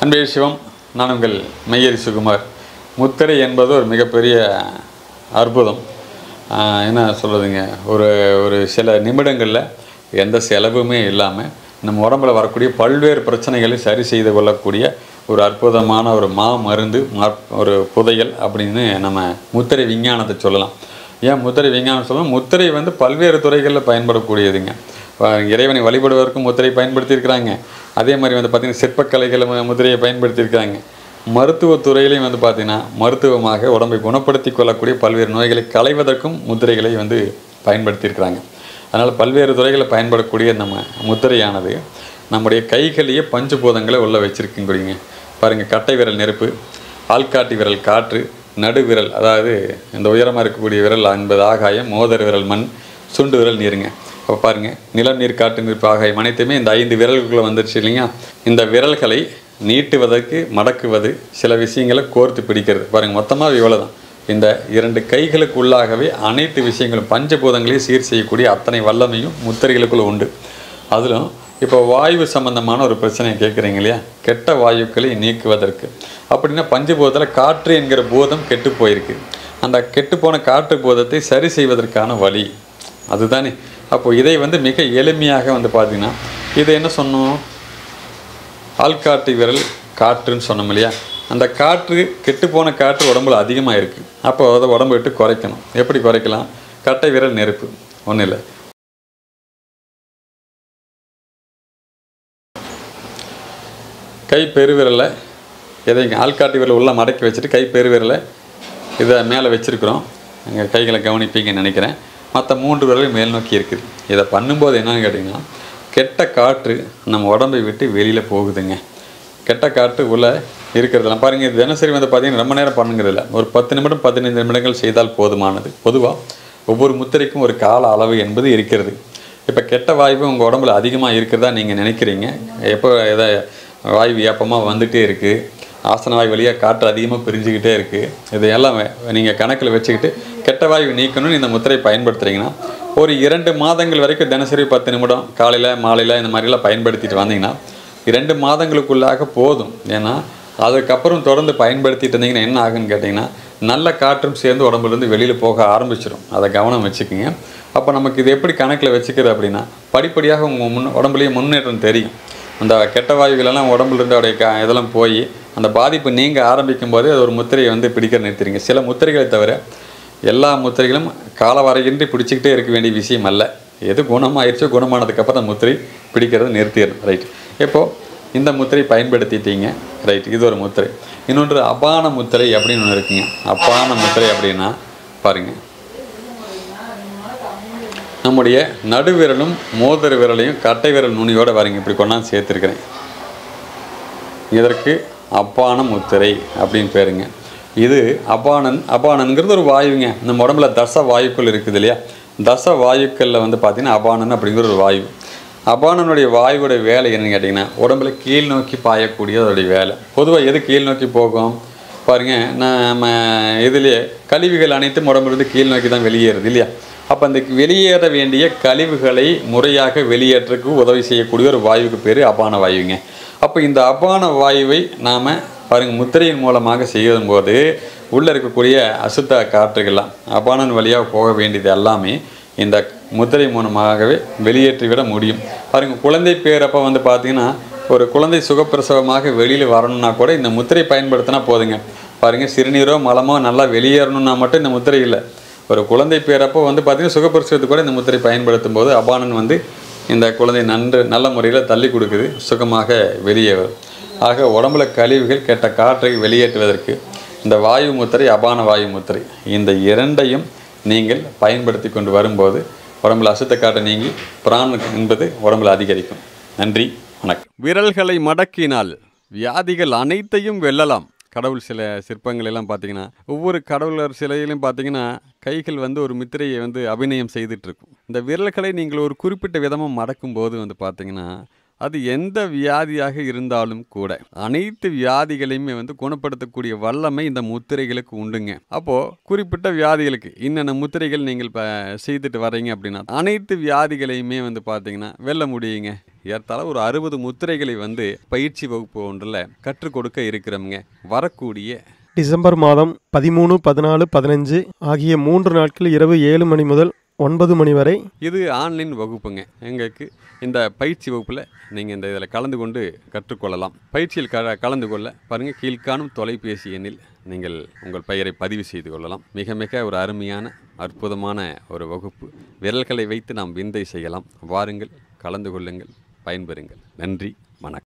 அன்பே சிவம் நான் உங்கள் மையரி சுகுமார் முத்திரை என்பது ஒரு மிகப்பெரிய அற்புதம் ஆஹ் என்ன சொல்கிறதுங்க ஒரு ஒரு சில நிமிடங்களில் எந்த செலவுமே இல்லாமல் நம்ம உடம்புல வரக்கூடிய பல்வேறு பிரச்சனைகளை சரி செய்து கொள்ளக்கூடிய ஒரு அற்புதமான ஒரு மா மருந்து மா- ஒரு புதையல் அப்படின்னு நம்ம முத்திரை விஞ்ஞானத்தை சொல்லலாம் ஏன் முத்திரை விஞ்ஞானம் சொல்லலாம் முத்திரை வந்து பல்வேறு துறைகளில் பயன்படக்கூடியதுங்க வ- இறைவனை வழிபடுவதற்கும் முத்திரை பயன்படுத்தியிருக்கிறாங்க அதே மாதிரி வந்து பார்த்திங்கன்னா சிற்பக்கலைகளை மு- முத்திரையை பயன்படுத்தியிருக்கிறாங்க மருத்துவ துறையிலையும் வந்து பார்த்திங்கன்னா மருத்துவமாக உடம்பை குணப்படுத்தி கொள்ளக்கூடிய பல்வேறு நோய்களை களைவதற்கும் முத்திரைகளை வந்து பயன்படுத்தியிருக்கிறாங்க அதனால் பல்வேறு துறைகளில் பயன்படக்கூடிய நம்ம முத்திரையானது நம்முடைய கைகளிலேயே பஞ்சபூதங்களை உள்ள வச்சுருக்குங்க பாருங்கள் கட்டை விரல் நெருப்பு ஆள்காட்டி விரல் காற்று நடு விரல் அதாவது இந்த உயரமாக இருக்கக்கூடிய விரல் என்பது ஆகாயம் மோதிர விரல் மண் சுண்டு விரல் நீருங்க அப்போ பாருங்கள் நிலம் நீர் காற்று நெருப்பு ஆகாயம் அனைத்துமே இந்த ஐந்து விரல்களுக்குள்ளே வந்துருச்சு இல்லைங்க இந்த விரல்களை நீட்டுவதற்கு மடக்குவது சில விஷயங்களை கோர்த்து பிடிக்கிறது பாருங்கள் மொத்தமாக இவ்வளோ தான் இந்த இரண்டு கைகளுக்கு உள்ளாகவே அனைத்து விஷயங்களும் பஞ்சபூதங்களையும் சீர் செய்யக்கூடிய அத்தனை வல்லமையும் முத்திரைகளுக்குள்ள உண்டு அதிலும் இப்போ வாயு சம்பந்தமான ஒரு பிரச்சனையை கேட்குறீங்க இல்லையா கெட்ட வாயுக்களை நீக்குவதற்கு அப்படின்னா பஞ்சபூதத்தில் காற்று என்கிற பூதம் கெட்டு போயிருக்கு அந்த கெட்டுப்போன காற்று பூதத்தை சரி செய்வதற்கான வழி அதுதானே அப்போ இதை வந்து மிக எளிமையாக வந்து பார்த்தீங்கன்னா இதை என்ன சொன்னோம் ஆள்காட்டி விரல் காற்றுன்னு சொன்னோம் இல்லையா அந்த காற்று கெட்டுப்போன காற்று உடம்புல அதிகமாக இருக்குது அப்போ அதை உடம்பு விட்டு குறைக்கணும் எப்படி குறைக்கலாம் கட்டை விரல் நெருப்பு ஒன்றும் இல்லை கை பெருவிரலை எதைங்க ஆள்காட்டி விரல் உள்ள மடக்கி வச்சுட்டு கை பெருவிரலை இதை மேலே வச்சுருக்குறோம் எங்கள் கைகளை கவனிப்பீங்கன்னு நினைக்கிறேன் மற்ற மூன்று விரலும் மேல் நோக்கி இருக்குது இதை பண்ணும்போது என்னன்னு கேட்டிங்கன்னா கெட்ட காற்று நம்ம உடம்பை விட்டு வெளியில் போகுதுங்க கெட்ட காற்று உள்ள இருக்கிறதெல்லாம் பாருங்கள் இது தினசரி வந்து பார்த்தீங்கன்னா ரொம்ப நேரம் பண்ணுங்கிறதில்ல ஒரு பத்து நிமிடம் பதினைந்து நிமிடங்கள் செய்தால் போதுமானது பொதுவாக ஒவ்வொரு முத்திரைக்கும் ஒரு கால அளவு என்பது இருக்கிறது இப்போ கெட்ட வாய்வு உங்கள் உடம்புல அதிகமாக இருக்கிறதா நீங்கள் நினைக்கிறீங்க எப்போ எதை வாயு ஏப்பமாக வந்துகிட்டே இருக்குது ஆசன வாய் வழியாக காற்று அதிகமாக பிரிஞ்சுக்கிட்டே இருக்குது இதையெல்லாம் நீங்கள் கணக்கில் வச்சுக்கிட்டு கெட்ட வாயு நீக்கணும்னு இந்த முத்திரை பயன்படுத்துகிறீங்கன்னா ஒரு இரண்டு மாதங்கள் வரைக்கும் தினசரி பத்து நிமிடம் காலையில் மாலையில் இந்த மாதிரிலாம் பயன்படுத்திட்டு வந்தீங்கன்னா இரண்டு மாதங்களுக்குள்ளாக போதும் ஏன்னா அதுக்கப்புறம் தொடர்ந்து பயன்படுத்திட்டு இருந்தீங்கன்னா என்ன ஆகுன்னு கேட்டிங்கன்னா நல்ல காற்றும் சேர்ந்து உடம்புலேருந்து வெளியில் போக ஆரம்பிச்சிடும் அதை கவனம் வச்சுக்கோங்க அப்போ நமக்கு இது எப்படி கணக்கில் வச்சுக்கிறது அப்படின்னா படிப்படியாக உங்கள் முன் உடம்புலேயே முன்னேற்றம் தெரியும் அந்த கெட்ட வாயுகளெல்லாம் உடம்புல இருந்து அப்படியே க இதெல்லாம் போய் அந்த பாதிப்பு நீங்க ஆரம்பிக்கும் போதே அது ஒரு முத்திரையை வந்து பிடிக்க நிறுத்துறீங்க சில முத்திரைகளை தவிர எல்லா முத்திரைகளும் காலவரையின்றி பிடிச்சிக்கிட்டே இருக்க வேண்டிய விஷயம் அல்ல எது குணமாயிருச்சோ குணமானதுக்கப்புறம் அந்த முத்திரை பிடிக்கிறது நிறுத்திடணும் ரைட் இப்போது இந்த முத்திரை பயன்படுத்திட்டீங்க ரைட் இது ஒரு முத்திரை இன்னொன்று அபான முத்திரை அப்படின்னு ஒன்று இருக்குங்க அபான முத்திரை அப்படின்னா பாருங்கள் நம்முடைய நடுவிரலும் மோதிர விரலையும் கட்டை விரல் நுனியோட வரீங்க இப்படி கொண்டாந்து சேர்த்துருக்கிறேன் இதற்கு அப்பான முத்திரை அப்படின்னு பேருங்க இது அபானன் அபானன்கிறது ஒரு வாயுங்க நம்ம உடம்புல தச வாயுக்கள் இருக்குது இல்லையா தச வாயுக்களில் வந்து பார்த்தீங்கன்னா அபானன் அப்படிங்கிற ஒரு வாயு அபானனுடைய வாயுவோட வேலை என்னன்னு கேட்டிங்கன்னா உடம்புல கீழ் நோக்கி பாயக்கூடிய அதோடைய வேலை பொதுவாக எது கீழ் நோக்கி போகும் பாருங்க நம்ம இதுலேயே கழிவுகள் அனைத்தும் உடம்புலேருந்து கீழ் நோக்கி தான் வெளியேறுது இல்லையா அப்போ அந்த வெளியேற வேண்டிய கழிவுகளை முறையாக வெளியேற்றக்கு உதவி செய்யக்கூடிய ஒரு வாயுவுக்கு பேர் அபான வாயுங்க அப்போ இந்த அபான வாயுவை நாம் பாருங்க முத்திரையின் மூலமாக செய்யும் போது உள்ளே இருக்கக்கூடிய அசுத்த காற்றுகள்லாம் அபானன் வழியாக போக வேண்டியது எல்லாமே இந்த முத்திரை மூலமாகவே வெளியேற்றி விட முடியும் பாருங்க குழந்தை பேரப்போ வந்து பார்த்தீங்கன்னா ஒரு குழந்தை சுகப்பிரசவமாக வெளியில் வரணும்னா கூட இந்த முத்திரை பயன்படுத்தினா போதுங்க பாருங்க சிறுநீரோ மலமோ நல்லா வெளியேறணும்னா மட்டும் இந்த முத்திரை இல்லை ஒரு குழந்தை பேரப்போ வந்து பார்த்தீங்கன்னா சுகப்பிரசவத்துக்கு கூட இந்த முத்திரை பயன்படுத்தும் போது அபானன் வந்து இந்த குழந்தை நன்று நல்ல முறையில் தள்ளி கொடுக்குது சுகமாக வெளியே வரும் ஆக உடம்புல கழிவுகள் கெட்ட காற்றை வெளியேற்றுவதற்கு இந்த வாயு முத்திரை அபான வாயு முத்திரை இந்த இரண்டையும் நீங்கள் பயன்படுத்தி கொண்டு வரும்போது உடம்புல அசுத்த காற்றை நீங்கி பிராணம் என்பது உடம்புல அதிகரிக்கும் நன்றி வணக்கம் விரல்களை மடக்கினால் வியாதிகள் அனைத்தையும் வெல்லலாம் கடவுள் சில சிற்பங்கள் எல்லாம் பார்த்தீங்கன்னா ஒவ்வொரு கடவுளர் சிலையிலும் பார்த்தீங்கன்னா கைகள் வந்து ஒரு முத்திரையை வந்து அபிநயம் செய்துட்டு இருக்கும் இந்த விரல்களை நீங்கள் ஒரு குறிப்பிட்ட விதமாக மடக்கும் போது வந்து பார்த்தீங்கன்னா அது எந்த வியாதியாக இருந்தாலும் கூட அனைத்து வியாதிகளையுமே வந்து குணப்படுத்தக்கூடிய வல்லமை இந்த முத்திரைகளுக்கு உண்டுங்க அப்போ குறிப்பிட்ட வியாதிகளுக்கு இன்னென்ன முத்திரைகள் நீங்கள் இப்போ செய்துட்டு வர்றீங்க அப்படின்னா அனைத்து வியாதிகளையுமே வந்து பார்த்தீங்கன்னா வெல்ல முடியுங்க ஏறத்தாழ ஒரு அறுபது முத்திரைகளை வந்து பயிற்சி வகுப்பு ஒன்றில் கற்றுக் கொடுக்க இருக்கிறோம்ங்க வரக்கூடிய டிசம்பர் மாதம் பதிமூணு பதினாலு பதினஞ்சு ஆகிய மூன்று நாட்கள் இரவு ஏழு மணி முதல் ஒன்பது மணி வரை இது ஆன்லைன் வகுப்புங்க எங்களுக்கு இந்த பயிற்சி வகுப்பில் நீங்கள் இந்த இதில் கலந்து கொண்டு கற்றுக்கொள்ளலாம் பயிற்சியில் க கலந்து கொள்ள பாருங்கள் கீழ்காணும் தொலைபேசி எண்ணில் நீங்கள் உங்கள் பெயரை பதிவு செய்து கொள்ளலாம் மிக மிக ஒரு அருமையான அற்புதமான ஒரு வகுப்பு விரல்களை வைத்து நாம் விந்தை செய்யலாம் வாருங்கள் கலந்து கொள்ளுங்கள் பயன்பெறுங்கள் நன்றி வணக்கம்